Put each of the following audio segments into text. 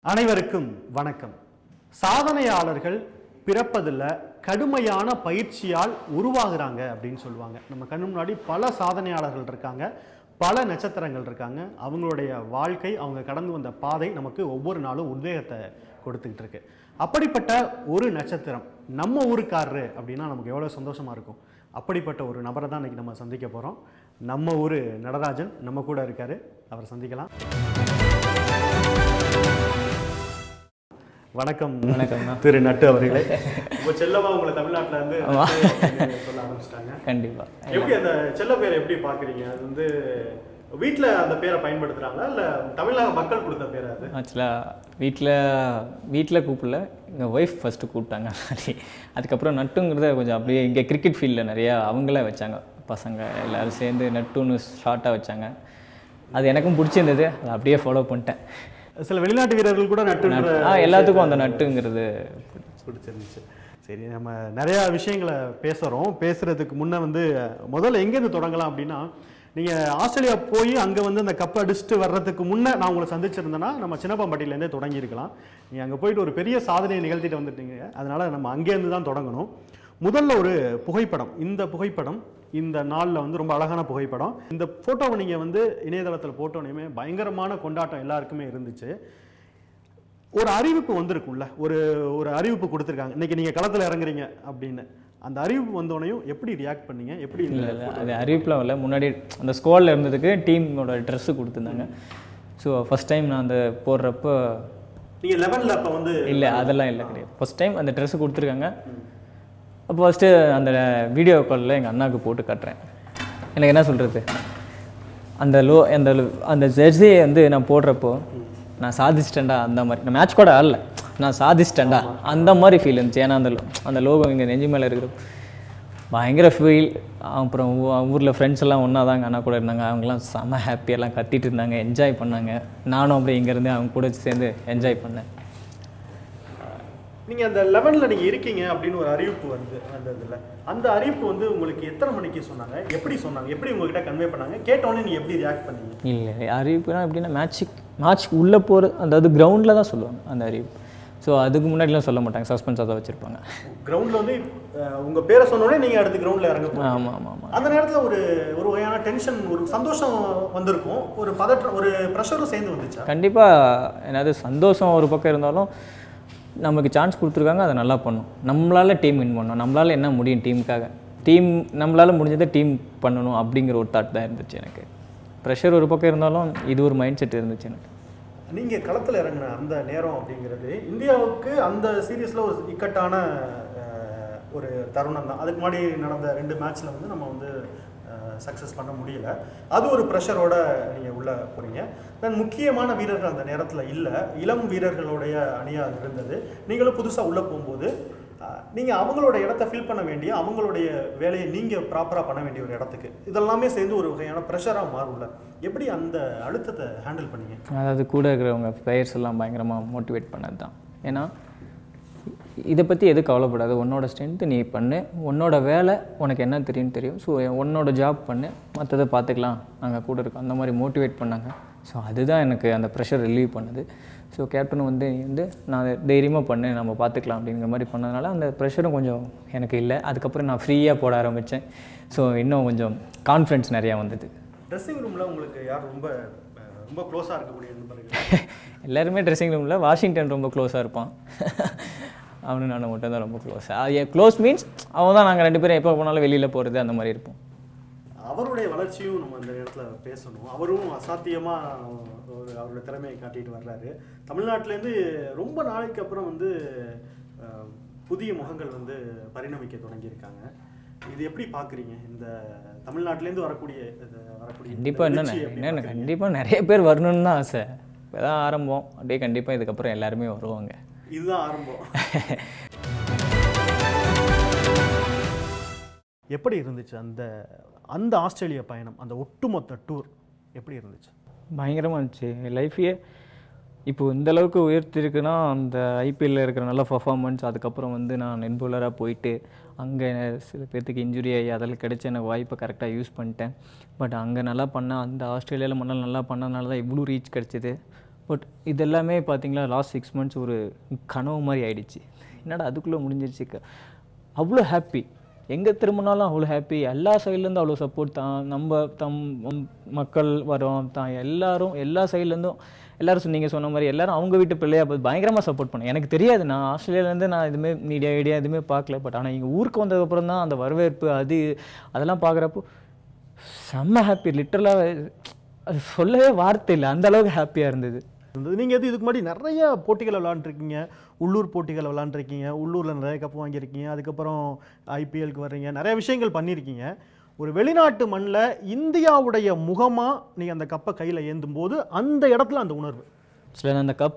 அனைவருக்கும் வணக்கம் சாதனையாளர்கள் பிறப்பதில் கடுமையான பயிற்சியால் உருவாகுறாங்க அப்படின்னு சொல்லுவாங்க நம்ம கண்ணு முன்னாடி பல சாதனையாளர்கள் இருக்காங்க பல நட்சத்திரங்கள் இருக்காங்க அவங்களுடைய வாழ்க்கை அவங்க கடந்து வந்த பாதை நமக்கு ஒவ்வொரு நாளும் உத்வேகத்தை கொடுத்துக்கிட்டு இருக்கு அப்படிப்பட்ட ஒரு நட்சத்திரம் நம்ம ஊருக்காரரு அப்படின்னா நமக்கு எவ்வளோ சந்தோஷமா இருக்கும் அப்படிப்பட்ட ஒரு நபரை தான் இன்னைக்கு நம்ம சந்திக்க போகிறோம் நம்ம ஊர் நடராஜன் நம்ம கூட இருக்காரு அவரை சந்திக்கலாம் வணக்கம் வணக்கம்ண்ணா. திரு நட்டு அவர்களே இப்போ செல்லமா உங்களை தமிழ்நாட்டுல இருந்து ஆமா. நட்டு அப்படின்னு சொல்ல ஆரம்பிச்சிட்டாங்க கண்டிப்பா எப்படி அந்த செல்ல பேரை எப்படி பாக்குறீங்க அது வந்து வீட்ல அந்த பேரை பயன்படுத்துறாங்களா இல்ல தமிழக மக்கள் கொடுத்த பேரா அது ஆக்சுவலாக வீட்டில் வீட்டில் கூப்பிடல எங்கள் ஒய்ஃப் ஃபஸ்ட்டு கூப்பிட்டாங்க மாதிரி அதுக்கப்புறம் நட்டுங்கிறத கொஞ்சம் அப்படியே இங்கே கிரிக்கெட் ஃபீல்டில் நிறையா அவங்களே வச்சாங்க பசங்க எல்லோரும் சேர்ந்து நட்டுன்னு ஷார்ட்டாக வச்சாங்க அது எனக்கும் பிடிச்சிருந்தது அதை அப்படியே ஃபாலோ பண்ணிட்டேன் சில வெளிநாட்டு வீரர்கள் கூட நட்டுன்ற ஆ எல்லாத்துக்கும் அந்த நட்டுங்கிறது பிடிச்சிருந்துச்சு சரி நம்ம நிறைய விஷயங்களை பேசுகிறோம் பேசுறதுக்கு முன்ன வந்து முதல்ல எங்கேருந்து தொடங்கலாம் அப்படின்னா நீங்க ஆஸ்திரேலியா போய் அங்க வந்து அந்த கப் அடிச்சுட்டு வர்றதுக்கு முன்ன நான் உங்களை சந்திச்சிருந்தேன்னா நம்ம சின்னப்பம்பட்டியிலேருந்தே தொடங்கியிருக்கலாம் நீங்க அங்க போயிட்டு ஒரு பெரிய சாதனையை நிகழ்த்திட்டு வந்துட்டீங்க அதனால நம்ம அங்கேருந்து தான் தொடங்கணும் முதல்ல ஒரு புகைப்படம் இந்த புகைப்படம் இந்த நாளில் வந்து ரொம்ப அழகான புகைப்படம் இந்த ஃபோட்டோவை நீங்கள் வந்து இணையதளத்தில் போட்டோனையுமே பயங்கரமான கொண்டாட்டம் எல்லாருக்குமே இருந்துச்சு ஒரு அறிவிப்பு வந்திருக்கும்ல ஒரு ஒரு அறிவிப்பு கொடுத்துருக்காங்க இன்னைக்கு நீங்கள் களத்தில் இறங்குறீங்க அப்படின்னு அந்த அறிவிப்பு வந்தோடனையும் எப்படி ரியாக்ட் பண்ணீங்க எப்படி இந்த இல்லை இல்லை அது அறிவிப்பில் இல்லை முன்னாடி அந்த ஸ்குவாடில் இருந்ததுக்கு டீமோட ட்ரெஸ்ஸு கொடுத்துருந்தாங்க ஸோ ஃபஸ்ட் டைம் நான் அந்த போடுறப்போ நீங்கள் லெவனில் அப்போ வந்து இல்லை அதெல்லாம் இல்லை கிடையாது ஃபஸ்ட் டைம் அந்த ட்ரெஸ்ஸு கொடுத்துருக்காங்க அப்போ ஃபஸ்ட்டு அந்த வீடியோ காலில் எங்கள் அண்ணாவுக்கு போட்டு காட்டுறேன் எனக்கு என்ன சொல்கிறது அந்த லோ அந்த அந்த ஜெர்சியை வந்து நான் போடுறப்போ நான் சாதிச்சிட்டேன்டா அந்த மாதிரி நான் மேட்ச் கூட ஆடல நான் சாதிச்சிட்டேன்டா அந்த மாதிரி ஃபீல் இருந்துச்சு ஏன்னா அந்த lo- அந்த லோகோ இங்கே நெஞ்சு மேலே இருக்கிற பயங்கர ஃபீல் அப்புறம் ஊரில் ஃப்ரெண்ட்ஸ் எல்லாம் ஒன்றா தாங்க அண்ணா கூட இருந்தாங்க அவங்கெல்லாம் செம ஹாப்பியெல்லாம் கத்திட்டு இருந்தாங்க என்ஜாய் பண்ணாங்க நானும் அப்படியே இங்கேருந்து அவங்க கூட சேர்ந்து என்ஜாய் பண்ணேன் நீங்கள் அந்த லெவனில் நீங்கள் இருக்கீங்க அப்படின்னு ஒரு அறிவிப்பு வந்து அந்த இதில் அந்த அறிவிப்பு வந்து உங்களுக்கு எத்தனை மணிக்கு சொன்னாங்க எப்படி சொன்னாங்க எப்படி உங்ககிட்ட கன்வே பண்ணாங்க கேட்டோன்னே நீங்கள் எப்படி ரியாக்ட் பண்ணீங்க இல்லை அறிவிப்புனா எப்படின்னா மேட்ச்சுக்கு மேட்ச்க்கு உள்ளே போகிற அந்த அது கிரவுண்டில் தான் சொல்லுவாங்க அந்த அறிவிப்பு ஸோ அதுக்கு முன்னாடிலாம் சொல்ல மாட்டாங்க சஸ்பென்ஸாக தான் வச்சுருப்பாங்க கிரவுண்டில் வந்து அஹ், உங்க பேரை சொன்னோடனே நீங்கள் அடுத்து கிரவுண்டில் இறங்க போறீங்க. ஆமாம் ஆமாம் ஆமாம் அந்த நேரத்தில் ஒரு ஒரு வகையான டென்ஷன் ஒரு சந்தோஷம் வந்திருக்கும் ஒரு பதற்றம் ஒரு ப்ரெஷரும் சேர்ந்து வந்துச்சா கண்டிப்பாக என்னது சந்தோஷம் ஒரு பக்கம் இருந்தாலும் நமக்கு சான்ஸ் கொடுத்துருக்காங்க அதை நல்லா பண்ணும் நம்மளால் டீம் வின் பண்ணணும் நம்மளால் என்ன முடியும் டீமுக்காக டீம் நம்மளால் முடிஞ்சதை டீம் பண்ணணும் அப்படிங்கிற ஒரு தாட் தான் இருந்துச்சு எனக்கு ப்ரெஷர் ஒரு பக்கம் இருந்தாலும் இது ஒரு மைண்ட் செட் இருந்துச்சு எனக்கு நீங்க களத்துல இறங்கின அந்த நேரம் அப்படிங்கிறது இந்தியாவுக்கு அந்த சீரீஸ்ல ஒரு இக்கட்டான அஹ், ஒரு தருணம் தான் அதுக்கு முன்னாடி நடந்த ரெண்டு மேட்ச்ல வந்து நம்ம வந்து சக்ஸஸ் பண்ண முடியல அது ஒரு ப்ரெஷரோட நீங்க உள்ள போறீங்க தென் முக்கியமான வீரர்கள் அந்த நேரத்துல இல்ல இளம் வீரர்களுடைய அணியா அது இருந்தது நீங்களும் புதுசா உள்ள போகும்போது அஹ், நீங்க அவங்களோட இடத்த ஃபில் பண்ண வேண்டிய அவங்களுடைய வேலையை நீங்க ப்ராப்பரா பண்ண வேண்டிய ஒரு இடத்துக்கு இதெல்லாமே சேர்ந்து ஒரு வகையான ப்ரெஷரா மாறும்ல எப்படி அந்த அழுத்தத்தை ஹேண்டில் பண்ணீங்க அதாவது கூட இருக்கிறவங்க பிளேயர்ஸ் எல்லாம் பயங்கரமாக மோட்டிவேட் பண்ணது தான் ஏன்னா இதை பற்றி எது கவலைப்படாது உன்னோட ஸ்ட்ரென்த்து நீ பண்ணு உன்னோட வேலை உனக்கு என்ன தெரியும்னு தெரியும் ஸோ உன்னோட ஜாப் பண்ணு மற்றதை பார்த்துக்கலாம் நாங்கள் கூட இருக்கோம் அந்த மாதிரி மோட்டிவேட் பண்ணாங்க ஸோ அதுதான் எனக்கு அந்த ப்ரெஷர் ரிலீவ் பண்ணுது ஸோ கேப்டன் வந்து நீ வந்து நான் தைரியமாக பண்ணு நம்ம பார்த்துக்கலாம் அப்படிங்கிற மாதிரி பண்ணதுனால அந்த ப்ரெஷரும் கொஞ்சம் எனக்கு இல்லை அதுக்கப்புறம் நான் ஃப்ரீயாக போட ஆரம்பித்தேன் ஸோ இன்னும் கொஞ்சம் கான்ஃபிடன்ஸ் நிறையா வந்தது ட்ரெஸ்ஸிங் ரூம்ல உங்களுக்கு யார் ரொம்ப அஹ், ரொம்ப க்ளோஸாக இருக்கக்கூடிய நண்பர்கள் எல்லாருமே ட்ரெஸ்ஸிங் ரூமில் வாஷிங்டன் ரொம்ப க்ளோஸாக இருப்பான் அவனு நான் மட்டும் தான் ரொம்ப க்ளோஸ் க்ளோஸ் மீன்ஸ் அவன் தான் நாங்கள் ரெண்டு பேரும் எப்போ போனாலும் வெளியில் போகிறது அந்த மாதிரி இருப்போம் அவருடைய வளர்ச்சியும் நம்ம அந்த நேரத்தில் பேசணும் அவரும் அசாத்தியமாக ஒரு அவருடைய திறமையை காட்டிட்டு வர்றாரு தமிழ்நாட்டிலேருந்து ரொம்ப நாளைக்கு அப்புறம் வந்து அஹ், புதிய முகங்கள் வந்து பரிணமிக்க தொடங்கியிருக்காங்க இது எப்படி பார்க்குறீங்க இந்த தமிழ்நாட்டிலேருந்து வரக்கூடிய இது வரக்கூடிய இந்த கண்டிப்பாக என்ன எழுச்சி எப்படி என்ன கண்டிப்பாக நிறைய பேர் வரணும்னு தான் ஆசை இப்போ தான் ஆரம்பம் அப்படியே கண்டிப்பாக இதுக்கப்புறம் எல்லாருமே வருவாங்க இதுதான் ஆரம்பம் எப்படி இருந்துச்சு அந்த அந்த ஆஸ்திரேலிய பயணம் அந்த ஒட்டுமொத்த டூர் எப்படி இருந்துச்சு பயங்கரமாக இருந்துச்சு லைஃபையே இப்போ இந்த அளவுக்கு உயர்த்திருக்குன்னா அந்த ஐபிஎல்ல இருக்கிற நல்ல பர்ஃபார்மன்ஸ் அதுக்கப்புறம் வந்து நான் நெட் பவுலராக போயிட்டு அங்கே சில பேர்த்துக்கு இன்ஜுரி ஆகி அதில் கிடைச்ச எனக்கு வாய்ப்பை கரெக்டாக யூஸ் பண்ணிட்டேன் பட் அங்கே நல்லா பண்ணேன் அந்த ஆஸ்திரேலியாவில் மண்ணால் நல்லா பண்ணதுனால தான் இவ்வளோ ரீச் கிடச்சிது பட் இது எல்லாமே பார்த்தீங்களா லாஸ்ட் சிக்ஸ் மந்த்ஸ் ஒரு கனவு மாதிரி ஆயிடுச்சு என்னடா அதுக்குள்ளே முடிஞ்சிருச்சு க- அவ்வளோ ஹாப்பி எங்கே திரும்பினாலும் அவ்வளோ ஹாப்பி எல்லா சைட்லேருந்து அவ்வளோ சப்போர்ட் தான் நம்ம தம் மம்- மக்கள் வரோம் தான் எல்லாரும் எல்லா சைட்லேருந்தும் எல்லாரும் நீங்கள் சொன்ன மாதிரி எல்லாரும் அவங்க வீட்டு பிள்ளையா பார்த்து பயங்கரமாக சப்போர்ட் பண்ணேன் எனக்கு தெரியாது நான் ஆஸ்திரேலியாலேருந்து நான் எதுவுமே மீடியா ஐடியா எதுவுமே பார்க்கல பட் ஆனால் இங்கே ஊருக்கு வந்ததுக்கப்புறம் தான் அந்த வரவேற்பு அது அதெல்லாம் பார்க்குறப்போ செம்ம ஹாப்பி லிட்டரலாக அது சொல்லவே வார்த்தை இல்லை அந்த அளவுக்கு ஹாப்பியாக இருந்தது இருந்தது நீங்கள் எது இதுக்கு முன்னாடி நிறைய போட்டிகள் விளாண்டுருக்கீங்க உள்ளூர் போட்டிகள் விளாண்டுருக்கீங்க உள்ளூரில் நிறைய கப் வாங்கியிருக்கீங்க அதுக்கப்புறம் ஐபிஎல்க்கு வர்றீங்க நிறைய விஷயங்கள் பண்ணியிருக்கீங்க ஒரு வெளிநாட்டு மண்ணில் இந்தியாவுடைய முகமாக நீங்கள் அந்த கப்பை கையில் ஏந்தும் போது அந்த இடத்துல அந்த உணர்வு ஆக்சுவலாக நான் அந்த கப்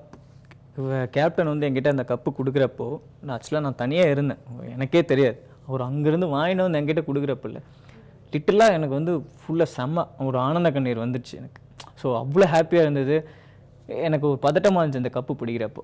கேப்டன் வந்து என்கிட்ட அந்த கப்பு கொடுக்குறப்போ நான் ஆக்சுவலாக நான் தனியாக இருந்தேன் எனக்கே தெரியாது அவர் அங்கேருந்து வாங்கிட்டு வந்து என்கிட்ட கொடுக்குறப்ப இல்லை லிட்டலாக எனக்கு வந்து ஃபுல்லாக செம்ம ஒரு ஆனந்த கண்ணீர் வந்துடுச்சு எனக்கு ஸோ அவ்வளோ ஹாப்பியாக இருந்தது எனக்கு ஒரு பதட்டமாக இருந்துச்சு அந்த கப்பு பிடிக்கிறப்போ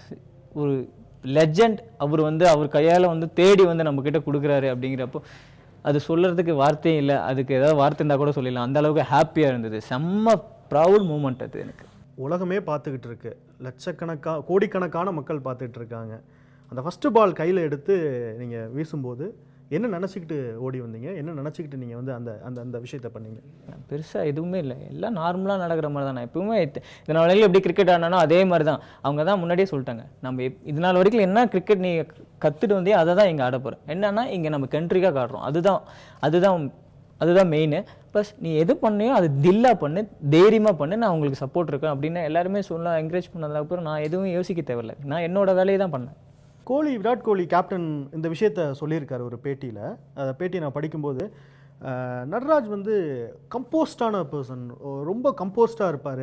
ஒரு லெஜண்ட் அவர் வந்து அவர் கையால் வந்து தேடி வந்து நம்மக்கிட்ட கொடுக்குறாரு அப்படிங்கிறப்போ அது சொல்கிறதுக்கு வார்த்தையே இல்லை அதுக்கு ஏதாவது வார்த்தை இருந்தால் கூட சொல்லிடலாம் அந்த அளவுக்கு ஹாப்பியாக இருந்தது செம்ம ப்ரவுட் மூமெண்ட் அது எனக்கு உலகமே பார்த்துக்கிட்டு இருக்கு லட்சக்கணக்கா கோடிக்கணக்கான மக்கள் பார்த்துட்டு இருக்காங்க அந்த ஃபஸ்ட்டு பால் கையில் எடுத்து நீங்கள் வீசும்போது என்ன நினச்சிக்கிட்டு ஓடி வந்தீங்க என்ன நினச்சிக்கிட்டு நீங்கள் வந்து அந்த அந்த அந்த விஷயத்தை பண்ணீங்க பெருசாக எதுவுமே இல்லை எல்லாம் நார்மலாக நடக்கிற மாதிரி தான் நான் எப்பவுமே இத்த- இதனால் வரைக்கும் எப்படி கிரிக்கெட் ஆடினானோ அதே மாதிரி தான் அவங்க தான் முன்னாடியே சொல்லிட்டாங்க நம்ம எப்- இது நாள் வரைக்கும் என்ன கிரிக்கெட் நீ கற்றுட்டு வந்தே அதை தான் இங்கே ஆட போகிறோம் என்னன்னா இங்கே நம்ம கண்ட்ரிக்காக காடுறோம் அதுதான் அதுதான் அதுதான் மெயின் ப்ளஸ் நீ எது பண்ணியோ அது தில்லா பண்ணு தைரியமாக பண்ணு நான் உங்களுக்கு சப்போர்ட் இருக்கேன் அப்படின்னு எல்லாருமே சொல்ல என்கரேஜ் பண்ணதுக்கப்புறம் நான் எதுவும் யோசிக்க தேவையில்ல நான் என்னோட வேலையை தான் பண்ணேன் கோலி விராட் கோலி கேப்டன் இந்த விஷயத்த சொல்லியிருக்காரு ஒரு பேட்டியில் அந்த பேட்டியை நான் படிக்கும்போது அஹ், நட்ராஜ் வந்து கம்போஸ்டான பர்சன் ரொம்ப கம்போஸ்டாக இருப்பார்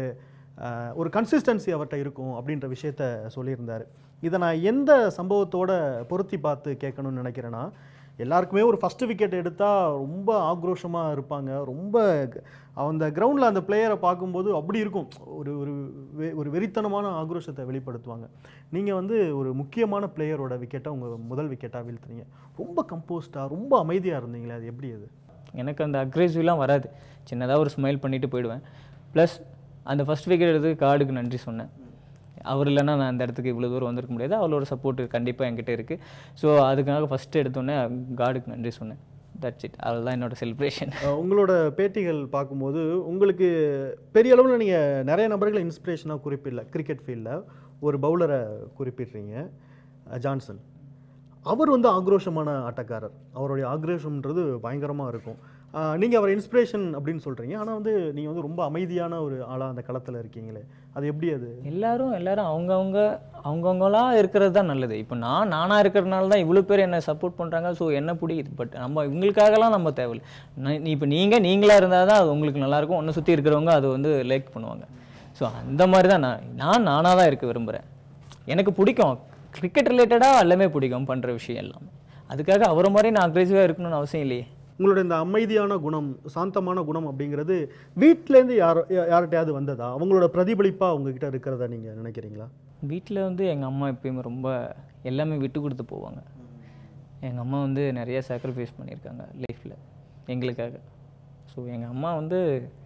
ஒரு கன்சிஸ்டன்சி அவர்கிட்ட இருக்கும் அப்படின்ற விஷயத்த சொல்லியிருந்தார் இதை நான் எந்த சம்பவத்தோட பொருத்தி பார்த்து கேட்கணும்னு நினைக்கிறேன்னா எல்லாருக்குமே ஒரு ஃபஸ்ட்டு விக்கெட் எடுத்தால் ரொம்ப ஆக்ரோஷமாக இருப்பாங்க ரொம்ப க- அந்த கிரவுண்டில் அந்த பிளேயரை பார்க்கும்போது அப்படி இருக்கும் ஒரு ஒரு வெ- ஒரு வெறித்தனமான ஆக்ரோஷத்தை வெளிப்படுத்துவாங்க நீங்கள் வந்து ஒரு முக்கியமான பிளேயரோட விக்கெட்டை உங்கள் முதல் விக்கெட்டாக வீழ்த்துறீங்க ரொம்ப கம்போஸ்டாக ரொம்ப அமைதியாக இருந்தீங்களே அது எப்படி அது எனக்கு அந்த அக்ரெசிவ்லாம் வராது சின்னதாக ஒரு ஸ்மைல் பண்ணிட்டு போயிடுவேன் ப்ளஸ் அந்த ஃபர்ஸ்ட் விக்கெட் எடுத்து கார்டுக்கு நன்றி சொன்னேன் அவர் இல்லைன்னா நான் அந்த இடத்துக்கு இவ்வளோ தூரம் வந்திருக்க முடியாது அவரோட சப்போர்ட் கண்டிப்பாக என்கிட்ட இருக்குது ஸோ அதுக்காக ஃபஸ்ட்டு எடுத்தோன்னே கார்டுக்கு நன்றி சொன்னேன் தட்ஸ் இட் அதுதான் என்னோட செலிப்ரேஷன் அஹ் உங்களோட பேட்டிகள் பார்க்கும்போது உங்களுக்கு பெரிய அளவில் நீங்கள் நிறைய நபர்களை இன்ஸ்பிரேஷனாக குறிப்பிடல கிரிக்கெட் ஃபீல்டில் ஒரு பவுலரை குறிப்பிடுறீங்க அஹ் ஜான்சன் அவர் வந்து ஆக்ரோஷமான ஆட்டக்காரர் அவருடைய ஆக்ரோஷம்ன்றது பயங்கரமாக இருக்கும் நீங்கள் அவர் இன்ஸ்பிரேஷன் அப்படின்னு சொல்கிறீங்க ஆனால் வந்து நீங்கள் வந்து ரொம்ப அமைதியான ஒரு ஆளாக அந்த களத்தில் இருக்கீங்களே அது எப்படி அது எல்லாரும் எல்லாரும் அவங்கவுங்க அவங்கவுங்களா இருக்கிறது தான் நல்லது இப்போ நான் நானாக இருக்கிறதுனால தான் இவ்வளோ பேர் என்னை சப்போர்ட் பண்ணுறாங்க ஸோ என்ன பிடிக்குது பட் நம்ம இவங்களுக்காகலாம் நம்ம தேவையில்லை நான் நீ இப்போ நீங்கள் நீங்களாக இருந்தால் தான் அது உங்களுக்கு நல்லாயிருக்கும் ஒன்றை சுற்றி இருக்கிறவங்க அது வந்து லைக் பண்ணுவாங்க ஸோ அந்த மாதிரி தான் நான் நான் நானாக தான் இருக்க விரும்புகிறேன் எனக்கு பிடிக்கும் கிரிக்கெட் ரிலேட்டடாக எல்லாமே பிடிக்கும் பண்ணுற விஷயம் எல்லாமே அதுக்காக அவரை மாதிரி நான் அக்ரெசிவாக இருக்கணும்னு அவசியம் இல்லையே உங்களுடைய இந்த அமைதியான குணம் சாந்தமான குணம் அப்படிங்கிறது வீட்டிலேருந்து யாரோ யா- யார்கிட்டயாவது வந்ததா அவங்களோட பிரதிபலிப்பாக உங்ககிட்ட இருக்கிறதா நீங்கள் நினைக்கிறீங்களா வீட்டில் வந்து எங்கள் அம்மா எப்பயுமே ரொம்ப எல்லாமே விட்டு கொடுத்து போவாங்க எங்கள் அம்மா வந்து நிறைய சாக்ரிஃபைஸ் பண்ணியிருக்காங்க லைஃப்பில் எங்களுக்காக ஸோ எங்கள் அம்மா வந்து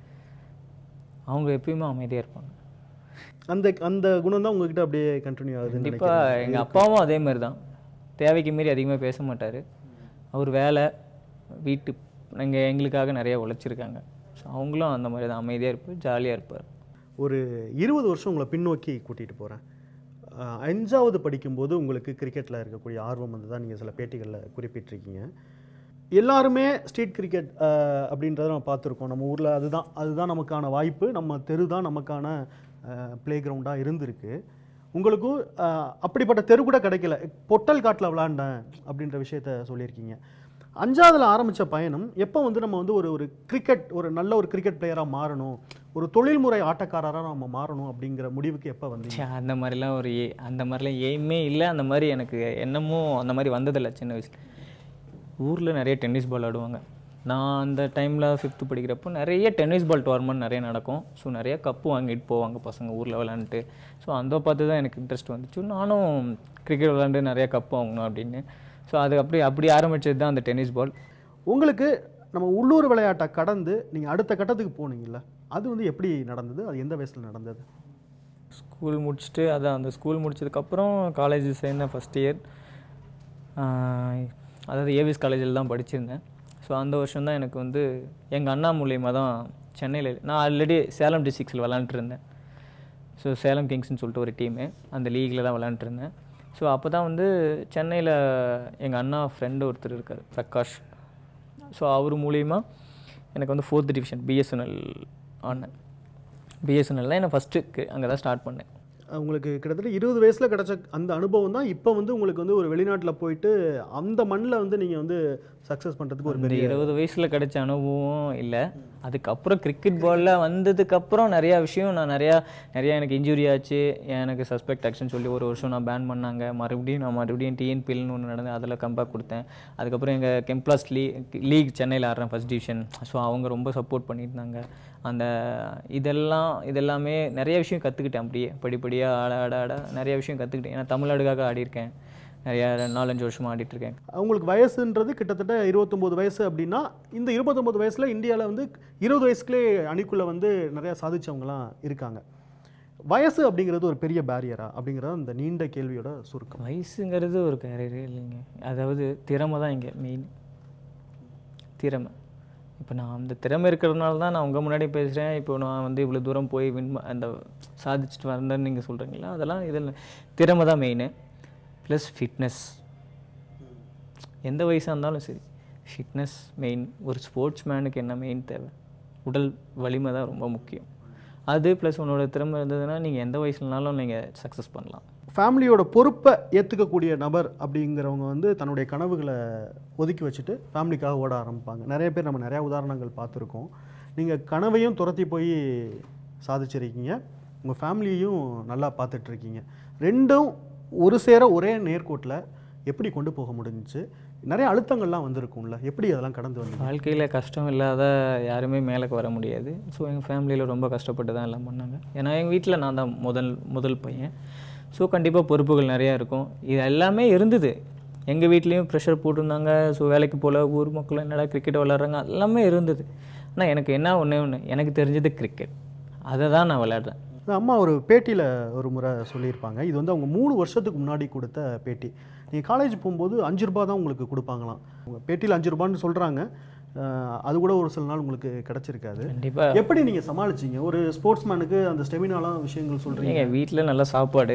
அவங்க எப்பயுமே அமைதியாக இருப்பாங்க அந்த அந்த குணம் தான் உங்ககிட்ட அப்படியே கண்டினியூ ஆகுதுன்னு கண்டிப்பாக நினைக்கிறேன். எங்கள் அப்பாவும் அதே மாதிரி தான் தேவைக்கு மீறி அதிகமாக பேச மாட்டார் அவர் வேலை வீட்டு எங்கள் எங்களுக்காக நிறைய உழைச்சிருக்காங்க ஸோ அவங்களும் அந்த மாதிரி தான் அமைதியாக இருப்பார் ஜாலியாக இருப்பார் ஒரு இருபது வருஷம் உங்களை பின்னோக்கி கூட்டிகிட்டு போகிறேன் அஞ்சாவது படிக்கும்போது உங்களுக்கு கிரிக்கெட்டில் இருக்கக்கூடிய ஆர்வம் வந்து தான் நீங்கள் சில பேட்டிகளில் குறிப்பிட்டிருக்கீங்க எல்லாருமே ஸ்ட்ரீட் கிரிக்கெட் அப்படின்றத நம்ம பார்த்துருக்கோம் நம்ம ஊரில் அதுதான் அதுதான் நமக்கான வாய்ப்பு நம்ம தெரு தான் நமக்கான ப்ளே கிரவுண்டாக இருந்திருக்கு உங்களுக்கும் அஹ், அப்படிப்பட்ட தெரு கூட கிடைக்கல பொட்டல் காட்டில் விளாண்டேன் அப்படின்ற விஷயத்த சொல்லியிருக்கீங்க அஞ்சாவதுல ஆரம்பித்த பயணம் எப்போ வந்து நம்ம வந்து ஒரு ஒரு கிரிக்கெட் ஒரு நல்ல ஒரு கிரிக்கெட் பிளேயராக மாறணும் ஒரு தொழில்முறை ஆட்டக்காரராக நம்ம மாறணும் அப்படிங்கிற முடிவுக்கு எப்போ வந்தீங்க ச்சே, அந்த மாதிரிலாம் ஒரு ஏ அந்த மாதிரிலாம் எய்மே இல்லை அந்த மாதிரி எனக்கு எண்ணமும் அந்த மாதிரி வந்ததில்லை சின்ன வயசில் ஊரில் நிறைய டென்னிஸ் பால் ஆடுவாங்க நான் அந்த டைமில் ஃபிஃப்த்து படிக்கிறப்போ நிறைய டென்னிஸ் பால் டோர்னமெண்ட் நிறைய நடக்கும் ஸோ நிறைய கப்பு வாங்கிட்டு போவாங்க பசங்க ஊரில் விளாண்டுட்டு ஸோ அந்த பார்த்து தான் எனக்கு இன்ட்ரெஸ்ட் வந்துச்சு நானும் கிரிக்கெட் விளாண்டு நிறைய கப்பு வாங்கணும் அப்படின்னு ஸோ அது அப்படி அப்படி ஆரம்பிச்சது தான் அந்த டென்னிஸ் பால் உங்களுக்கு நம்ம உள்ளூர் விளையாட்டை கடந்து நீங்கள் அடுத்த கட்டத்துக்கு போனீங்கல்ல அது வந்து எப்படி நடந்தது அது எந்த வயசில் நடந்தது ஸ்கூல் முடிச்சுட்டு அதான் அந்த ஸ்கூல் முடிச்சதுக்கப்புறம் காலேஜ் சேர்ந்தேன் ஃபஸ்ட் இயர் அதாவது ஏவிஎஸ் காலேஜில் தான் படிச்சிருந்தேன் ஸோ அந்த வருஷம் தான் எனக்கு வந்து எங்கள் அண்ணா மூலியமாக தான் சென்னையில் நான் ஆல்ரெடி சேலம் டிஸ்ட்ரிக்ஸில் விளாண்டுருந்தேன் ஸோ சேலம் கிங்ஸ்னு சொல்லிட்டு ஒரு டீமு அந்த லீகில் தான் விளாண்டுருந்தேன் ஸோ அப்போ தான் வந்து சென்னையில் எங்கள் அண்ணா ஃப்ரெண்டு ஒருத்தர் இருக்கார் பிரகாஷ் ஸோ அவர் மூலிமா எனக்கு வந்து ஃபோர்த் டிவிஷன் பிஎஸ்என்எல் ஆனேன் பிஎஸ்என்எல் தான் நான் ஃபஸ்ட்டு அங்கே தான் ஸ்டார்ட் பண்ணேன் உங்களுக்கு கிட்டத்தட்ட இருபது வயசுல கிடைச்ச அந்த அனுபவம் தான் இப்போ வந்து உங்களுக்கு வந்து ஒரு வெளிநாட்டில் போயிட்டு அந்த மண்ணில் வந்து நீங்கள் வந்து சக்ஸஸ் பண்ணுறதுக்கு ஒரு இந்த பெரிய இருபது வயசில் கிடைச்ச அனுபவம் இல்லை அதுக்கப்புறம் கிரிக்கெட் பாலில் வந்ததுக்கப்புறம் நிறையா விஷயம் நான் நிறையா நிறையா எனக்கு இன்ஜுரி ஆச்சு எனக்கு சஸ்பெக்ட் ஆக்ஷன் சொல்லி ஒரு வருஷம் நான் பேன் பண்ணாங்க மறுபடியும் நான் மறுபடியும் டிஎன்பிஎல்னு ஒன்று நடந்து அதில் கம்பேக் கொடுத்தேன் அதுக்கப்புறம் எங்கள் கெம்ப்ளாஸ் லீக் லீக் சென்னையில் ஆடுறேன் ஃபஸ்ட் டிவிஷன் ஸோ அவங்க ரொம்ப சப்போர்ட் பண்ணியிருந்தாங்க அந்த இதெல்லாம் இதெல்லாமே நிறைய விஷயம் கற்றுக்கிட்டேன் அப்படியே படிப்படியாக ஆட ஆட ஆட நிறைய விஷயம் கற்றுக்கிட்டேன் ஏன்னா தமிழ்நாடுக்காக ஆடியிருக்கேன் நிறையா நாலஞ்சு வருஷமாக ஆடிட்டுருக்கேன் உங்களுக்கு வயசுன்றது கிட்டத்தட்ட இருபத்தொம்போது வயசு அப்படின்னா இந்த இருபத்தொம்போது வயசில் இந்தியாவில் வந்து இருபது வயசுக்குள்ளே அணிக்குள்ளே வந்து நிறையா சாதிச்சவங்கலாம் இருக்காங்க வயசு அப்படிங்கிறது ஒரு பெரிய பேரியரா அப்படிங்கிறது அந்த நீண்ட கேள்வியோட சுருக்கம் வயசுங்கிறது ஒரு கேரியரே இல்லைங்க அதாவது திறமை தான் இங்கே மெயின் திறமை இப்போ நான் அந்த திறமை இருக்கிறதுனால தான் நான் உங்கள் முன்னாடி பேசுகிறேன் இப்போ நான் வந்து இவ்வளோ தூரம் போய் வின் அந்த சாதிச்சுட்டு வந்தேன்னு நீங்கள் சொல்கிறீங்களா அதெல்லாம் இதில் திறமை தான் மெயின் ப்ளஸ் ஃபிட்னஸ் எந்த வயசாக இருந்தாலும் சரி ஃபிட்னஸ் மெயின் ஒரு ஸ்போர்ட்ஸ் மேனுக்கு என்ன மெயின் தேவை உடல் வலிமை தான் ரொம்ப முக்கியம் அது ப்ளஸ் உன்னோட திறமை இருந்ததுன்னா நீங்கள் எந்த வயசுலனாலும் நீங்கள் சக்ஸஸ் பண்ணலாம் ஃபேமிலியோட பொறுப்பை ஏற்றுக்கக்கூடிய நபர் அப்படிங்கிறவங்க வந்து தன்னுடைய கனவுகளை ஒதுக்கி வச்சுட்டு ஃபேமிலிக்காக ஓட ஆரம்பிப்பாங்க நிறைய பேர் நம்ம நிறையா உதாரணங்கள் பார்த்துருக்கோம் நீங்கள் கனவையும் துரத்தி போய் சாதிச்சிருக்கீங்க உங்கள் ஃபேமிலியையும் நல்லா பார்த்துட்ருக்கீங்க ரெண்டும் ஒரு சேர ஒரே நேர்கோட்டில் எப்படி கொண்டு போக முடிஞ்சுச்சு நிறைய அழுத்தங்கள்லாம் வந்திருக்கும்ல எப்படி அதெல்லாம் கடந்து வந்தீங்க வாழ்க்கையில் கஷ்டம் இல்லாத யாருமே மேலே வர முடியாது ஸோ எங்கள் ஃபேமிலியில் ரொம்ப கஷ்டப்பட்டு தான் எல்லாம் பண்ணாங்க ஏன்னா எங்கள் வீட்டில் நான் தான் முதல் முதல் பையன் ஸோ கண்டிப்பாக பொறுப்புகள் நிறையா இருக்கும் இது எல்லாமே இருந்தது எங்கள் வீட்லேயும் ப்ரெஷர் போட்டிருந்தாங்க ஸோ வேலைக்கு போகல ஊர் மக்களும் என்னடா கிரிக்கெட் விளாட்றாங்க எல்லாமே இருந்தது ஆனால் எனக்கு என்ன ஒன்றே ஒன்று எனக்கு தெரிஞ்சது கிரிக்கெட் அதை தான் நான் விளையாடுறேன் அம்மா ஒரு பேட்டியில் ஒரு முறை சொல்லியிருப்பாங்க இது வந்து அவங்க மூணு வருஷத்துக்கு முன்னாடி கொடுத்த பேட்டி நீங்கள் காலேஜ் போகும்போது அஞ்சு ரூபா தான் உங்களுக்கு கொடுப்பாங்களாம் உங்கள் பேட்டியில் அஞ்சு ரூபான்னு சொல்கிறாங்க அது கூட ஒரு சில நாள் உங்களுக்கு கிடச்சிருக்காது கண்டிப்பாக எப்படி நீங்கள் சமாளிச்சீங்க ஒரு ஸ்போர்ட்ஸ்மேனுக்கு அந்த ஸ்டெமினாலாம் விஷயங்கள் சொல்கிறீங்க எங்கள் வீட்டில் நல்ல சாப்பாடு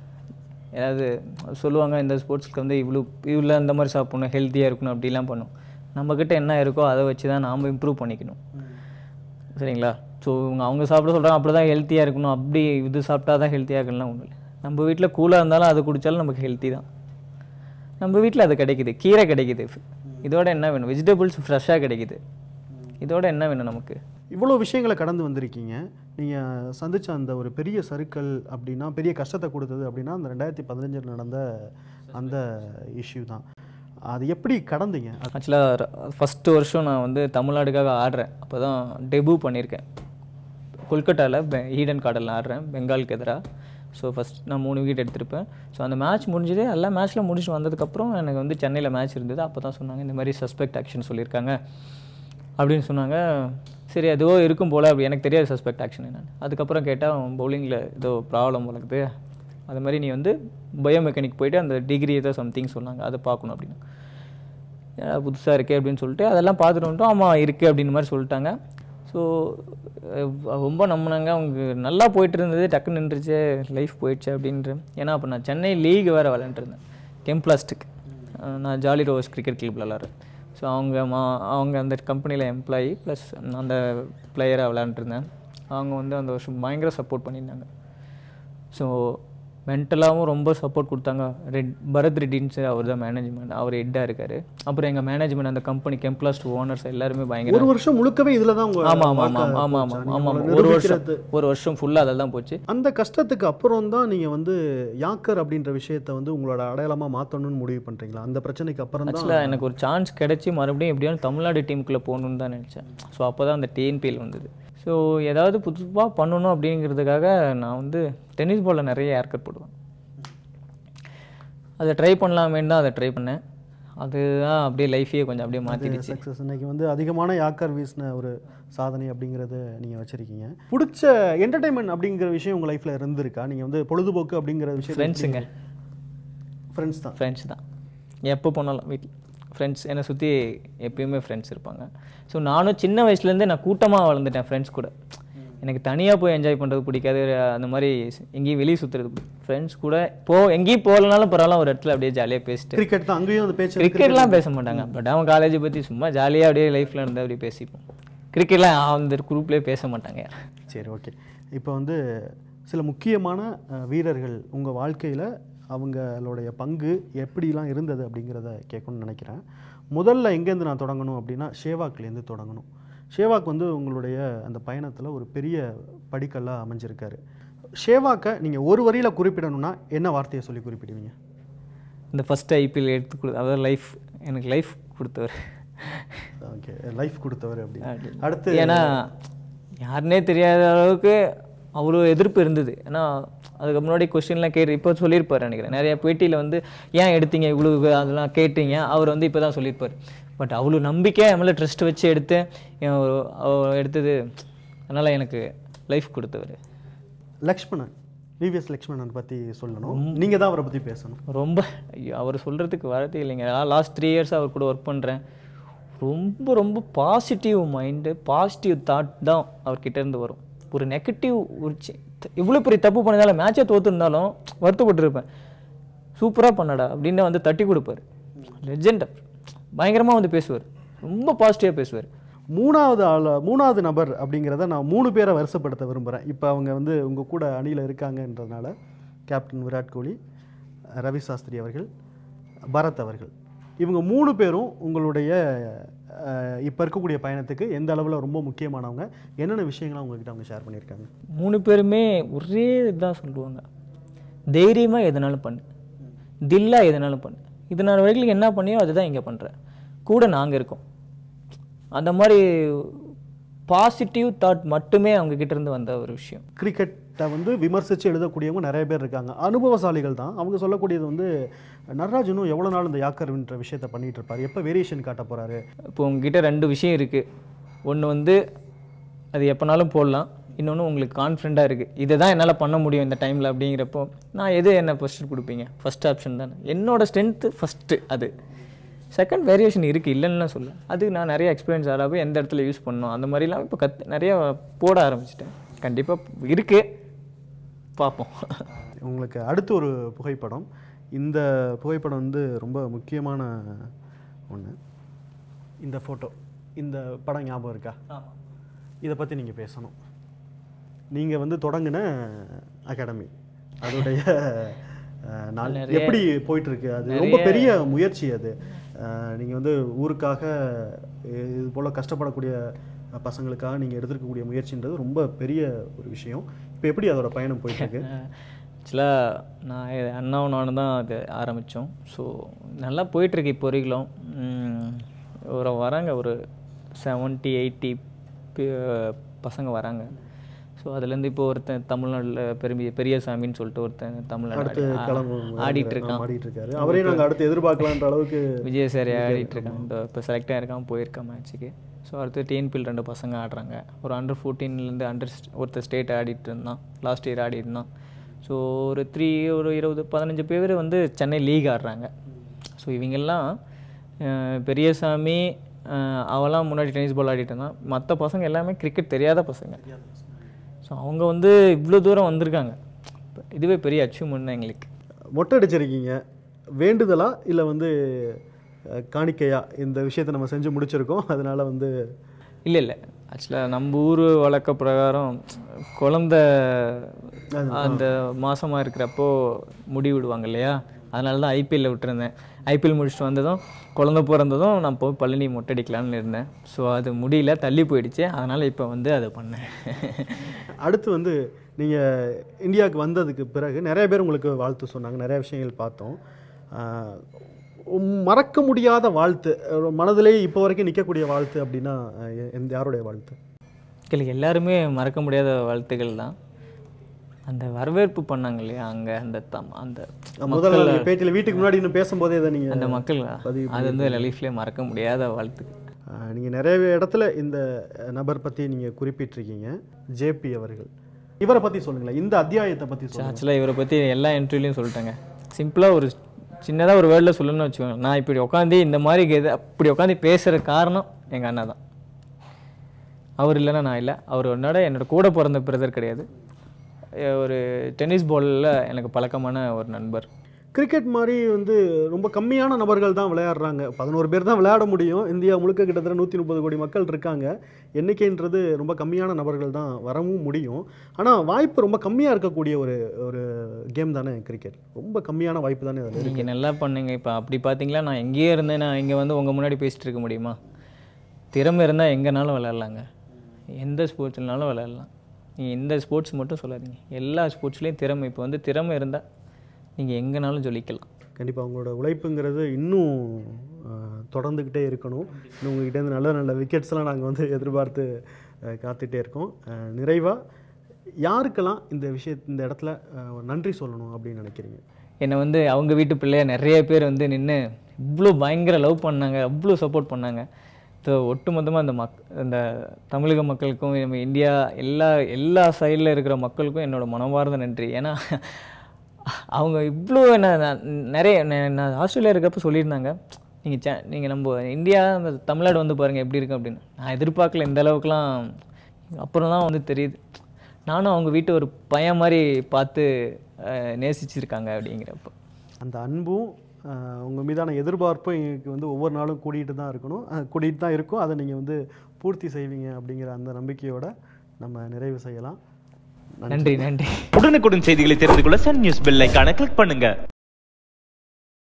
ஏதாவது சொல்லுவாங்க இந்த ஸ்போர்ட்ஸ்க்கு வந்து இவ்வளோ இவ்வளோ இந்த மாதிரி சாப்பிடணும் ஹெல்த்தியாக இருக்கணும் அப்படிலாம் பண்ணும் நம்மக்கிட்ட என்ன இருக்கோ அதை வச்சு தான் நாம் இம்ப்ரூவ் பண்ணிக்கணும் சரிங்களா ஸோ இவங்க அவங்க சாப்பிட சொல்கிறாங்க அப்படி தான் ஹெல்த்தியாக இருக்கணும் அப்படி இது சாப்பிட்டா தான் ஹெல்த்தியாக இருக்கணும்லாம் ஒன்றும் இல்லை நம்ம வீட்டில் கூலாக இருந்தாலும் அது குடித்தாலும் நமக்கு ஹெல்த்தி தான் நம்ம வீட்டில் அது கிடைக்குது கீரை கிடைக்குது இதோட என்ன வேணும் வெஜிடபிள்ஸ் ஃப்ரெஷ்ஷாக கிடைக்குது இதோட என்ன வேணும் நமக்கு இவ்வளோ விஷயங்களை கடந்து வந்திருக்கீங்க நீங்கள் சந்திச்ச அந்த ஒரு பெரிய சறுக்கல் அப்படின்னா பெரிய கஷ்டத்தை கொடுத்தது அப்படின்னா அந்த ரெண்டாயிரத்தி பதினஞ்சில் நடந்த அந்த இஷ்யூ தான் அது எப்படி கடந்தீங்க ஆக்சுவலாக ஃபஸ்ட்டு வருஷம் நான் வந்து தமிழ்நாடுக்காக ஆடுறேன் அப்போ தான் டெபு பண்ணியிருக்கேன் கொல்கட்டாவில் பெ ஈடன் கார்டனில் ஆடுறேன் பெங்காலுக்கு எதிராக ஸோ ஃபஸ்ட் நான் மூணு விக்கெட் எடுத்திருப்பேன் ஸோ அந்த மேட்ச் முடிஞ்சது எல்லா மேட்ச்சில் முடிச்சுட்டு வந்ததுக்கப்புறம் எனக்கு வந்து சென்னையில் மேட்ச் இருந்தது அப்போ தான் சொன்னாங்க இந்த மாதிரி சஸ்பெக்ட் ஆக்ஷன் சொல்லியிருக்காங்க அப்படின்னு சொன்னாங்க சரி அதுவோ இருக்கும் போல் அப்படி எனக்கு தெரியாது சஸ்பெக்ட் ஆக்ஷன் என்னன்னு அதுக்கப்புறம் கேட்டால் பவுலிங்கில் ஏதோ ப்ராப்ளம் போலக்குது அது மாதிரி நீ வந்து பயோமெக்கானிக் போயிட்டு அந்த டிகிரி ஏதோ சம்திங் சொன்னாங்க அதை பார்க்கணும் அப்படின்னு புதுசாக இருக்கே அப்படின்னு சொல்லிட்டு அதெல்லாம் பார்த்துட்டு வந்துட்டோம் ஆமாம் இருக்குது அப்படின்னு மாதிரி சொல்லிட்டாங்க ஸோ ரொம்ப நம்பினாங்க அவங்க நல்லா போயிட்டு இருந்தது டக்குன்னு நின்றுச்சு லைஃப் போயிடுச்சு அப்படின்ற ஏன்னா அப்போ நான் சென்னை லீக் வேறு விளையாண்டுருந்தேன் கெம்பிளாஸ்டிக் நான் ஜாலி ரோஸ் கிரிக்கெட் கிளப்பில் விளாட்றேன் ஸோ அவங்க மா அவங்க அந்த கம்பெனியில் எம்ப்ளாயி ப்ளஸ் அந்த பிளேயராக விளாண்டுருந்தேன் அவங்க வந்து அந்த வருஷம் பயங்கர சப்போர்ட் பண்ணியிருந்தாங்க ஸோ மென்டலாகவும் ரொம்ப சப்போர்ட் கொடுத்தாங்க ரெட் பரத் ரெட்டின்னு அவர் தான் மேனேஜ்மெண்ட் அவர் ஹெட்டாக இருக்கார் அப்புறம் எங்கள் மேனேஜ்மெண்ட் அந்த கம்பெனி கெம்ப்ளாஸ்ட் ஓனர்ஸ் எல்லாருமே பயங்கர ஒரு வருஷம் முழுக்கவே இதில் தான் உங்க ஆமாம் ஆமாம் வாழ்க்கை ஆமாம் ஆமாம் போச்சா? ஆமாம் நீங்க ஆமாம் ஒரு வருஷம் நிரூபிக்கிறது. ஒரு வருஷம் ஃபுல்லாக அதில் தான் போச்சு அந்த கஷ்டத்துக்கு அப்புறம் தான் நீங்கள் வந்து யாக்கர் அப்படின்ற விஷயத்தை வந்து உங்களோட அடையாளமாக மாற்றணும்னு முடிவு பண்ணுறீங்களா அந்த பிரச்சனைக்கு அப்புறம் தான் ஆக்சுவலாக எனக்கு ஒரு சான்ஸ் கிடச்சி மறுபடியும் எப்படியாவது தமிழ்நாடு டீமுக்குள்ளே போகணுன்னு தான் நினச்சேன் ஸோ அப்போ தான் அந்த டிஎன்பிஎல் வந்தது ஸோ ஏதாவது புதுசாக பண்ணணும் அப்படிங்கிறதுக்காக நான் வந்து டென்னிஸ் பாலில் நிறைய ஏர்கட் போடுவேன் அதை ட்ரை பண்ணலாமேன்னு தான் அதை ட்ரை பண்ணேன் அதுதான் அப்படியே லைஃபையே கொஞ்சம் அப்படியே மாற்றிடுச்சு சக்ஸஸ் இன்னைக்கு வந்து அதிகமான யாக்கர் வீசின ஒரு சாதனை அப்படிங்கிறத நீங்கள் வச்சுருக்கீங்க பிடிச்ச என்டர்டைன்மெண்ட் அப்படிங்கிற விஷயம் உங்கள் லைஃப்பில் இருந்திருக்கா நீங்கள் வந்து பொழுதுபோக்கு அப்படிங்கிற விஷயம் ஃப்ரெண்ட்ஸுங்க ஃப்ரெண்ட்ஸ் தான் ஃப்ரெண்ட்ஸ் தான் எப்போ போனாலும் வீட்டில் ஃப்ரெண்ட்ஸ் என்னை சுற்றி எப்பயுமே ஃப்ரெண்ட்ஸ் இருப்பாங்க ஸோ நானும் சின்ன வயசுலேருந்தே நான் கூட்டமாக வளர்ந்துட்டேன் ஃப்ரெண்ட்ஸ் கூட எனக்கு தனியாக போய் என்ஜாய் பண்ணுறது பிடிக்காது அந்த மாதிரி எங்கேயும் வெளியே சுற்றுறது ஃப்ரெண்ட்ஸ் கூட போ எங்கேயும் போகலனாலும் பரவாயில்ல ஒரு இடத்துல அப்படியே ஜாலியாக பேசிட்டு கிரிக்கெட் தான் அங்கேயும் அந்த பேச்சு கிரிக்கெட்லாம் பேச மாட்டாங்க பட் அவன் காலேஜை பற்றி சும்மா ஜாலியாக அப்படியே லைஃப்பில் இருந்து அப்படியே பேசிப்போம் கிரிக்கெட்லாம் அந்த குரூப்லேயே பேச மாட்டாங்க யாரும் சரி ஓகே இப்போ வந்து சில முக்கியமான அஹ், வீரர்கள் உங்கள் வாழ்க்கையில் அவங்களுடைய பங்கு எப்படிலாம் இருந்தது அப்படிங்கிறத கேட்கணும்னு நினைக்கிறேன் முதல்ல எங்கேருந்து நான் தொடங்கணும் அப்படின்னா ஷேவாக்லேருந்து தொடங்கணும் ஷேவாக் வந்து உங்களுடைய அந்த பயணத்தில் ஒரு பெரிய படிக்கல்லாக அமைஞ்சிருக்காரு ஷேவாக்கை நீங்கள் ஒரு வரியில் குறிப்பிடணும்னா என்ன வார்த்தையை சொல்லி குறிப்பிடுவீங்க இந்த ஃபஸ்ட் ஐபிஎல் எடுத்து கொடு அதாவது லைஃப் எனக்கு லைஃப் கொடுத்தவர் ஓகே லைஃப் கொடுத்தவர் அப்படி அப்படி. அடுத்து ஏன்னா யாருனே தெரியாத அளவுக்கு அவ்வளோ எதிர்ப்பு இருந்தது ஏன்னா அதுக்கு முன்னாடி கொஸ்டின்லாம் கேட்டு இப்போ சொல்லியிருப்பார் நினைக்கிறேன் நிறைய பேட்டியில் வந்து ஏன் எடுத்தீங்க இவ்வளோ அதெல்லாம் கேட்டீங்க அவர் வந்து இப்போ தான் சொல்லியிருப்பார் பட் அவ்வளோ நம்பிக்கை என் மேலே ட்ரஸ்ட் வச்சு எடுத்து என் ஒரு- அவர் எடுத்தது அதனால் எனக்கு லைஃப் கொடுத்தவர் லக்ஷ்மணன் விவிஎஸ் லக்ஷ்மணன் பற்றி சொல்லணும் நீங்கள் தான் அவரை பற்றி பேசணும் ரொம்ப ஐயோ அவர் சொல்கிறதுக்கு வார்த்தை இல்லைங்க லாஸ்ட் த்ரீ இயர்ஸ் அவர் கூட ஒர்க் பண்ணுறேன் ரொம்ப ரொம்ப பாசிட்டிவ் மைண்டு பாசிட்டிவ் தாட் தான் அவர்கிட்ட இருந்து வரும் ஒரு நெகட்டிவ் ஒரு இவ்வளோ பெரிய தப்பு பண்ணதால மேட்சை தோத்துருந்தாலும் வருத்தப்பட்டிருப்பேன் சூப்பராக பண்ணடா அப்படின்னு வந்து தட்டி கொடுப்பாரு லெஜெண்ட் பயங்கரமாக வந்து பேசுவார் ரொம்ப பாசிட்டிவாக பேசுவார் மூணாவது ஆள் மூணாவது நபர் அப்படிங்கிறத நான் மூணு பேரை வருஷப்படுத்த விரும்புகிறேன் இப்போ அவங்க வந்து உங்கள் கூட அணியில் இருக்காங்கன்றதுனால கேப்டன் விராட் கோலி ரவி சாஸ்திரி அவர்கள் பரத் அவர்கள் இவங்க மூணு பேரும் உங்களுடைய அஹ், இப்போ இருக்கக்கூடிய பயணத்துக்கு எந்த அளவில் ரொம்ப முக்கியமானவங்க என்னென்ன விஷயங்களை உங்ககிட்ட அவங்க ஷேர் பண்ணியிருக்காங்க மூணு பேருமே ஒரே இதுதான் சொல்லுவாங்க தைரியமாக எதனாலும் பண்ணு தில்லா எதனாலும் பண்ணு இது நான் வரைக்கும் என்ன பண்ணியோ அதுதான் இங்கே பண்ணுறேன் கூட நாங்கள் இருக்கோம் அந்த மாதிரி பாசிட்டிவ் தாட் மட்டுமே அவங்க கிட்ட இருந்து வந்த ஒரு விஷயம் கிரிக்கெட்டை வந்து விமர்சித்து எழுதக்கூடியவங்க நிறைய பேர் இருக்காங்க அனுபவசாலிகள் தான் அவங்க சொல்லக்கூடியது வந்து நடராஜனும் எவ்வளோ நாள் இந்த யாக்கர்ன்ற விஷயத்தை பண்ணிட்டு இருப்பார் எப்போ வேரியேஷன் காட்ட போகிறாரு இப்போ உங்ககிட்ட ரெண்டு விஷயம் இருக்குது ஒன்று வந்து அது எப்போனாலும் போடலாம் இன்னொன்று உங்களுக்கு கான்ஃபிடண்ட்டாக இருக்குது இதை தான் என்னால் பண்ண முடியும் இந்த டைமில் அப்படிங்கிறப்போ நான் எது என்ன ஃபஸ்ட்டு கொடுப்பீங்க ஃபஸ்ட் ஆப்ஷன் தானே என்னோட ஸ்ட்ரென்த்து ஃபஸ்ட்டு அது செகண்ட் வேரியேஷன் இருக்குது இல்லைன்னு நான் சொல்ல அது நான் நிறைய எக்ஸ்பீரியன்ஸ் ஆடாவே எந்த இடத்துல யூஸ் பண்ணணும் அந்த மாதிரிலாம் இப்போ கத் நிறைய போட ஆரம்பிச்சிட்டேன் கண்டிப்பாக இருக்குது பார்ப்போம் உங்களுக்கு அடுத்து ஒரு புகைப்படம் இந்த புகைப்படம் வந்து ரொம்ப முக்கியமான ஒன்று இந்த ஃபோட்டோ இந்த படம் ஞாபகம் இருக்கா இதை பற்றி நீங்கள் பேசணும் நீங்கள் வந்து தொடங்கின அகாடமி அதோடைய அஹ், நாள் நிறைய- எப்படி போயிட்டு இருக்கு அது ரொம்ப பெரிய முயற்சி அது நீங்கள் வந்து ஊருக்காக அஹ், இது போல் கஷ்டப்படக்கூடிய பசங்களுக்காக நீங்கள் எடுத்திருக்கக்கூடிய முயற்சின்றது ரொம்ப பெரிய ஒரு விஷயம் இப்போ எப்படி அதோட பயணம் போயிட்டு இருக்கு ஆக்சுவலாக நான் இது அண்ணாவும் நானும் தான் அது ஆரம்பித்தோம் ஸோ நல்லா போயிட்டுருக்கு இப்போ வரைக்கும் உம், ஒரு வராங்க ஒரு செவன்ட்டி எயிட்டி பசங்க வராங்க ஸோ அதுலேருந்து இப்போ ஒருத்தன் தமிழ்நாட்டில் பெருமிய பெரியசாமின்னு சொல்லிட்டு ஒருத்தன் அடுத்து தமிழ்நாடு கிளம்பு ஆடிட்டு இருக்கான் ஆடிட்டு இருக்காரு அவரே நாங்கள் அடுத்து எதிர்பார்க்கலான்ற அளவுக்கு விஜய் சார் ஆடிட்டு இருக்கான் இந்த இப்போ செலக்ட் ஆகிருக்கான் போயிருக்கான் மேட்ச்சுக்கு ஸோ அடுத்து டிஎன்பியில் ரெண்டு பசங்க ஆடுறாங்க ஒரு அண்டர் ஃபோர்டீன்லேருந்து அண்டர் ஒருத்தர் ஸ்டேட் ஆடிட்டு இருந்தான் லாஸ்ட் இயர் ஆடி இருந்தான் ஸோ ஒரு த்ரீ ஒரு இருபது பதினஞ்சு பேர் வந்து சென்னை லீக் ஆடுறாங்க ஸோ இவங்கெல்லாம் அஹ், பெரியசாமி அஹ், அவெல்லாம் முன்னாடி டென்னிஸ் பால் ஆடிட்டு இருந்தான் மற்ற பசங்க எல்லாமே கிரிக்கெட் தெரியாத பசங்க ஸோ அவங்க வந்து இவ்வளோ தூரம் வந்திருக்காங்க இதுவே பெரிய அச்சீவ்மெண்ட் தான் எங்களுக்கு மொட்டை அடிச்சிருக்கீங்க வேண்டுதலா இல்லை வந்து அஹ், காணிக்கையா இந்த விஷயத்தை நம்ம செஞ்சு முடிச்சிருக்கோம் அதனால வந்து இல்லை இல்லை ஆக்சுவலாக நம்ம ஊர் வழக்க பிரகாரம் குழந்த அந்த மாசமாக இருக்கிறப்போ முடி விடுவாங்க இல்லையா அதனால தான் ஐபிஎல்ல விட்டுருந்தேன் ஐபிஎல் முடிச்சுட்டு வந்ததும் குழந்த பிறந்ததும் நான் போய் பழனி மொட்டடிக்கலான்னு இருந்தேன் ஸோ அது முடியல தள்ளி போயிடுச்சு அதனால் இப்போ வந்து அதை பண்ணேன் அடுத்து வந்து நீங்கள் இந்தியாவுக்கு வந்ததுக்கு பிறகு நிறைய பேர் உங்களுக்கு வாழ்த்து சொன்னாங்க நிறைய விஷயங்கள் பார்த்தோம் அஹ், உம் மறக்க முடியாத வாழ்த்து அஹ், மனதிலே இப்போ வரைக்கும் நிற்கக்கூடிய வாழ்த்து அப்படின்னா அஹ், எ- எந்த யாருடைய வாழ்த்து இல்லை எல்லாருமே மறக்க முடியாத வாழ்த்துக்கள் தான் அந்த வரவேற்பு பண்ணாங்க இல்லையா அங்கே அந்த தம் அந்த முதல்ல நீங்க பேட்டியில் வீட்டுக்கு முன்னாடி இன்னும் பேசும்போதே இதை நீங்கள் அந்த மக்கள் அது வந்து லைஃப்லேயே மறக்க முடியாத வாழ்த்து நீங்கள் நிறைய இடத்துல இந்த நபர் பற்றி நீங்கள் குறிப்பிட்டிருக்கீங்க ஜேபி அவர்கள் இவரை பற்றி சொல்லுங்களேன் இந்த அத்தியாயத்தை பற்றி சொல்லுங்கள் ஆக்சுவலாக இவரை பற்றி எல்லா இன்டர்வியூலையும் சொல்லிட்டேங்க சிம்பிளாக ஒரு சின்னதாக ஒரு வேர்டில் சொல்லணும்னு வச்சுக்கோங்க நான் இப்படி உட்காந்து இந்த மாதிரி இது அப்படி உட்காந்து பேசுகிற காரணம் எங்கள் அண்ணா தான் அவர் இல்லைன்னா நான் இல்லை அவர் என்னோட என்னோட கூட பிறந்த பிரதர் கிடையாது அஹ் ஒரு டென்னிஸ் பாலில் எனக்கு பழக்கமான ஒரு நண்பர் கிரிக்கெட் மாதிரி வந்து ரொம்ப கம்மியான நபர்கள் தான் விளையாடுறாங்க பதினோரு பேர் தான் விளையாட முடியும் இந்தியா முழுக்க கிட்டத்தட்ட நூற்றி முப்பது கோடி மக்கள் இருக்காங்க எண்ணிக்கைன்றது ரொம்ப கம்மியான நபர்கள் தான் வரவும் முடியும் ஆனால் வாய்ப்பு ரொம்ப கம்மியாக இருக்கக்கூடிய ஒரு ஒரு கேம் தானே கிரிக்கெட் ரொம்ப கம்மியான வாய்ப்பு தானே அதில் நீங்கள் நல்லா பண்ணுங்க இப்போ அப்படி பார்த்தீங்களா நான் எங்கேயே இருந்தேன் நான் இங்கே வந்து உங்கள் முன்னாடி பேசிட்டு இருக்க முடியுமா திறமை இருந்தால் எங்கேனாலும் விளையாடலாங்க எந்த ஸ்போர்ட்ஸ்னாலும் விளையாடலாம் நீங்கள் இந்த ஸ்போர்ட்ஸ் மட்டும் சொல்லாதீங்க எல்லா ஸ்போர்ட்ஸ்லேயும் திறமை இப்போ வந்து திறமை இருந்தால் நீங்கள் எங்கேனாலும் ஜொலிக்கலாம் கண்டிப்பாக அவங்களோட உழைப்புங்கிறது இன்னும் அஹ், தொடர்ந்துக்கிட்டே இருக்கணும் இன்னும் உங்ககிட்டேருந்து நல்ல நல்ல விக்கெட்ஸ்லாம் நாங்கள் வந்து எதிர்பார்த்து அஹ், காத்துட்டே இருக்கோம் நிறைவாக யாருக்கெல்லாம் இந்த விஷய இந்த இடத்துல அஹ், ஒரு நன்றி சொல்லணும் அப்படின்னு நினைக்கிறீங்க என்னை வந்து அவங்க வீட்டு பிள்ளைய நிறைய பேர் வந்து நின்று இவ்வளோ பயங்கர லவ் பண்ணாங்க அவ்வளோ சப்போர்ட் பண்ணாங்க ஸோ ஒட்டுமொத்தமாக அந்த மக் இந்த தமிழக மக்களுக்கும் நம்ம இந்தியா எல்லா எல்லா சைடில் இருக்கிற மக்களுக்கும் என்னோட மனமார்ந்த நன்றி ஏன்னா அவங்க இவ்வளோ என்ன நான் நிறைய நான் நான் ஆஸ்திரேலியா இருக்கப்போ சொல்லியிருந்தாங்க நீங்கள் சே நீங்கள் நம்ம இந்தியா நம்ம தமிழ்நாடு வந்து பாருங்கள் எப்படி இருக்கு அப்படின்னு நான் எதிர்பார்க்கல இந்த அளவுக்குலாம் அப்புறம் தான் வந்து தெரியுது நானும் அவங்க வீட்டை ஒரு பையன் மாதிரி பார்த்து அஹ், நேசிச்சிருக்காங்க அப்படிங்கிறப்போ அந்த அன்பும் அஹ், உங்க மீதான எதிர்பார்ப்பும் எங்களுக்கு வந்து ஒவ்வொரு நாளும் கூடிட்டு தான் இருக்கணும் அஹ், கூடிட்டு தான் இருக்கும் அதை நீங்கள் வந்து பூர்த்தி செய்வீங்க அப்படிங்கிற அந்த நம்பிக்கையோட நம்ம நிறைவு செய்யலாம் நன்றி நன்றி உடனுக்குடன் செய்திகளை தெரிந்து கொள்ள சன் நியூஸ் பெல் ஐகானை கிளிக் பண்ணுங்க